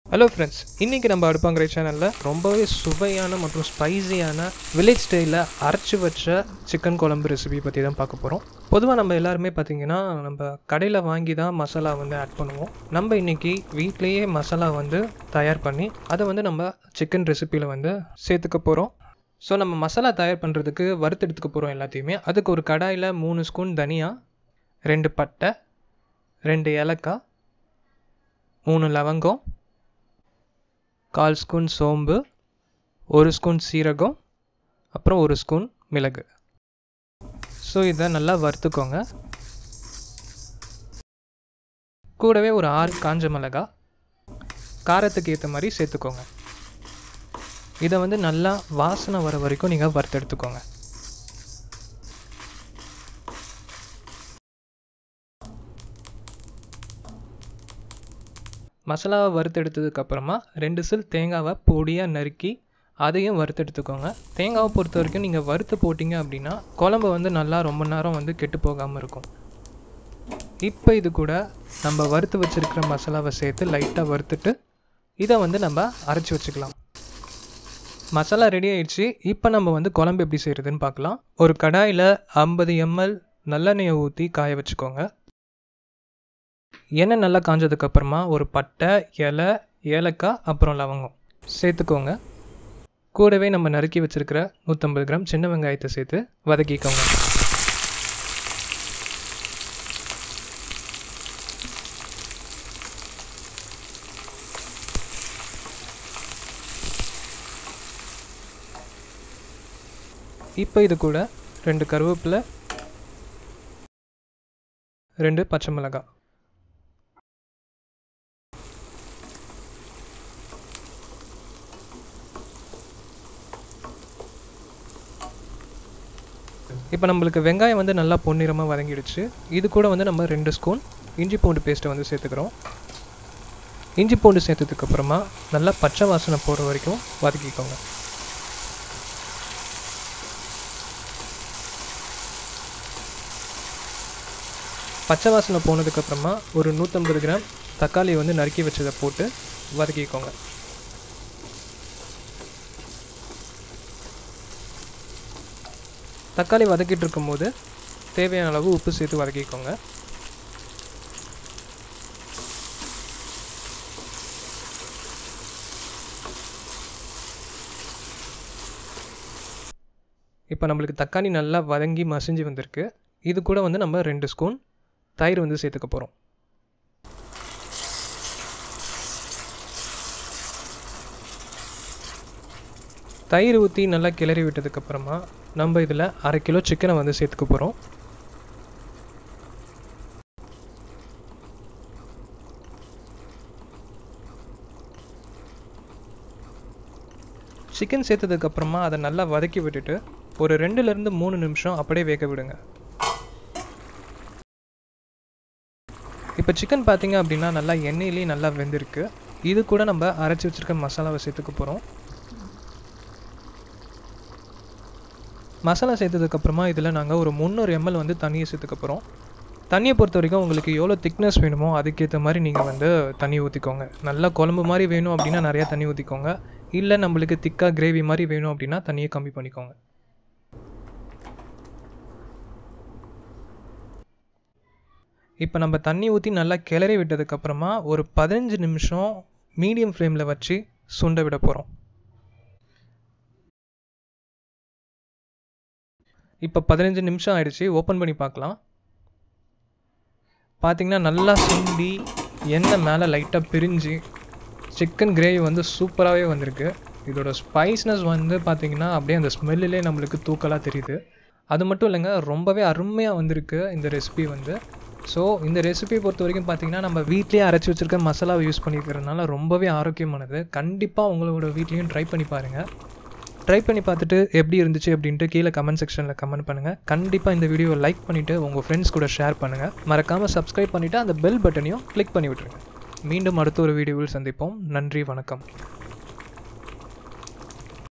hello friends இன்றைக்கி நம்ம அடுப்பாங்கிற சேனலில் ரொம்பவே சுவையான மற்றும் ஸ்பைசியான வில்லேஜ் ஸ்டைலில் அரைச்சி வச்ச சிக்கன் குழம்பு ரெசிபி பற்றி தான் பார்க்க போகிறோம் பொதுவாக நம்ம எல்லாருமே பார்த்திங்கன்னா நம்ம கடையில் வாங்கி தான் மசாலா வந்து ஆட் பண்ணுவோம் நம்ம இன்றைக்கி வீட்லேயே மசாலா வந்து தயார் பண்ணி அதை வந்து நம்ம சிக்கன் ரெசிப்பியில் வந்து சேர்த்துக்க போகிறோம் ஸோ நம்ம மசாலா தயார் பண்ணுறதுக்கு வறுத்தெடுத்துக்க போகிறோம் எல்லாத்தையுமே அதுக்கு ஒரு கடாயில் மூணு ஸ்பூன் தனியா ரெண்டு பட்டை ரெண்டு ஏலக்காய் மூணு லவங்கம் கால் ஸ்பூன் சோம்பு ஒரு ஸ்பூன் சீரகம் அப்புறம் ஒரு ஸ்பூன் மிளகு ஸோ இதை நல்லா வறுத்துக்கோங்க கூடவே ஒரு ஆறு காஞ்ச மிளகா காரத்துக்கு ஏற்ற மாதிரி சேர்த்துக்கோங்க இதை வந்து நல்லா வாசனை வர வரைக்கும் நீங்கள் வறுத்து எடுத்துக்கோங்க மசாலாவை வறுத்தெடுத்ததுக்கப்புறமா ரெண்டு சில் தேங்காவை பொடியாக நறுக்கி அதையும் வறுத்தெடுத்துக்கோங்க தேங்காவை பொறுத்த வரைக்கும் நீங்கள் வறுத்து போட்டிங்க அப்படின்னா குழம்பு வந்து நல்லா ரொம்ப நேரம் வந்து கெட்டு போகாமல் இருக்கும் இப்போ இது கூட நம்ம வறுத்து வச்சுருக்கிற மசாலாவை சேர்த்து லைட்டாக வறுத்துட்டு இதை வந்து நம்ம அரைச்சி வச்சுக்கலாம் மசாலா ரெடி ஆயிடுச்சு இப்போ நம்ம வந்து குழம்பு எப்படி செய்கிறதுன்னு பார்க்கலாம் ஒரு கடாயில் ஐம்பது எம்எல் நல்லெண்ணெயை ஊற்றி காய வச்சுக்கோங்க எண்ணெய் நல்லா காஞ்சதுக்கப்புறமா ஒரு பட்டை இலை ஏலக்காய் அப்புறம் லவங்கம் சேர்த்துக்கோங்க கூடவே நம்ம நறுக்கி வச்சுருக்கிற நூற்றம்பது கிராம் சின்ன வெங்காயத்தை சேர்த்து வதக்கிக்கோங்க இப்போ இது கூட ரெண்டு கருவேப்பிலை ரெண்டு பச்சை மிளகாய் இப்போ நம்மளுக்கு வெங்காயம் வந்து நல்லா பொன்னிறமாக வதங்கிடுச்சு இது கூட வந்து நம்ம ரெண்டு ஸ்பூன் இஞ்சி பூண்டு பேஸ்ட்டை வந்து சேர்த்துக்கிறோம் இஞ்சி பூண்டு சேர்த்ததுக்கப்புறமா நல்லா பச்சை வாசனை போகிற வரைக்கும் வதக்கிக்கோங்க பச்சை வாசனை போனதுக்கப்புறமா ஒரு நூற்றம்பது கிராம் தக்காளி வந்து நறுக்கி வச்சதை போட்டு வதக்கிக்கோங்க தக்காளி வதக்கிட்டு இருக்கும்போது தேவையான அளவு உப்பு சேர்த்து வதக்கிக்கோங்க இப்போ நம்மளுக்கு தக்காளி நல்லா வதங்கி மசிஞ்சு வந்திருக்கு இது கூட வந்து நம்ம ரெண்டு ஸ்பூன் தயிர் வந்து சேர்த்துக்க போகிறோம் தயிர் ஊற்றி நல்லா கிளறி விட்டதுக்கப்புறமா நம்ம இதில் அரை கிலோ சிக்கனை வந்து சேர்த்துக்க போகிறோம் சிக்கன் சேர்த்ததுக்கப்புறமா அதை நல்லா வதக்கி விட்டுட்டு ஒரு ரெண்டுலேருந்து மூணு நிமிஷம் அப்படியே வேக விடுங்க இப்போ சிக்கன் பார்த்தீங்க அப்படின்னா நல்லா எண்ணெயிலேயே நல்லா வெந்திருக்கு இது கூட நம்ம அரைச்சி வச்சுருக்க மசாலாவை சேர்த்துக்க போகிறோம் மசாலா சேர்த்ததுக்கப்புறமா இதில் நாங்கள் ஒரு முந்நூறு எம்எல் வந்து தண்ணியை சேர்த்துக்க போகிறோம் தண்ணியை பொறுத்த வரைக்கும் உங்களுக்கு எவ்வளோ திக்னஸ் வேணுமோ அதுக்கேற்ற மாதிரி நீங்கள் வந்து தண்ணி ஊற்றிக்கோங்க நல்லா குழம்பு மாதிரி வேணும் அப்படின்னா நிறையா தண்ணி ஊற்றிக்கோங்க இல்லை நம்மளுக்கு திக்காக கிரேவி மாதிரி வேணும் அப்படின்னா தண்ணியை கம்மி பண்ணிக்கோங்க இப்போ நம்ம தண்ணி ஊற்றி நல்லா கிளறி விட்டதுக்கப்புறமா ஒரு பதினஞ்சு நிமிஷம் மீடியம் ஃப்ளேமில் வச்சு சுண்ட விட போகிறோம் இப்போ பதினஞ்சு நிமிஷம் ஆயிடுச்சு ஓப்பன் பண்ணி பார்க்கலாம் பார்த்தீங்கன்னா நல்லா சுண்டி எண்ணெய் மேலே லைட்டாக பிரிஞ்சு சிக்கன் கிரேவி வந்து சூப்பராகவே வந்திருக்கு இதோட ஸ்பைஸ்னஸ் வந்து பார்த்திங்கன்னா அப்படியே அந்த ஸ்மெல்லிலே நம்மளுக்கு தூக்கலாக தெரியுது அது மட்டும் இல்லைங்க ரொம்பவே அருமையாக வந்திருக்கு இந்த ரெசிபி வந்து ஸோ இந்த ரெசிபி பொறுத்த வரைக்கும் பார்த்தீங்கன்னா நம்ம வீட்லேயே அரைச்சி வச்சுருக்க மசாலாவை யூஸ் பண்ணிக்கிறதுனால ரொம்பவே ஆரோக்கியமானது கண்டிப்பாக உங்களோட வீட்லேயும் ட்ரை பண்ணி பாருங்கள் ட்ரை பண்ணி பார்த்துட்டு எப்படி இருந்துச்சு அப்படின்ட்டு கீழே கமெண்ட் செக்ஷனில் கமெண்ட் பண்ணுங்கள் கண்டிப்பாக இந்த வீடியோவை லைக் பண்ணிவிட்டு உங்கள் ஃப்ரெண்ட்ஸ் கூட ஷேர் பண்ணுங்கள் மறக்காமல் சப்ஸ்கிரைப் பண்ணிவிட்டு அந்த பெல் பட்டனையும் கிளிக் பண்ணி விட்டுருங்க மீண்டும் அடுத்த ஒரு வீடியோவில் சந்திப்போம் நன்றி வணக்கம்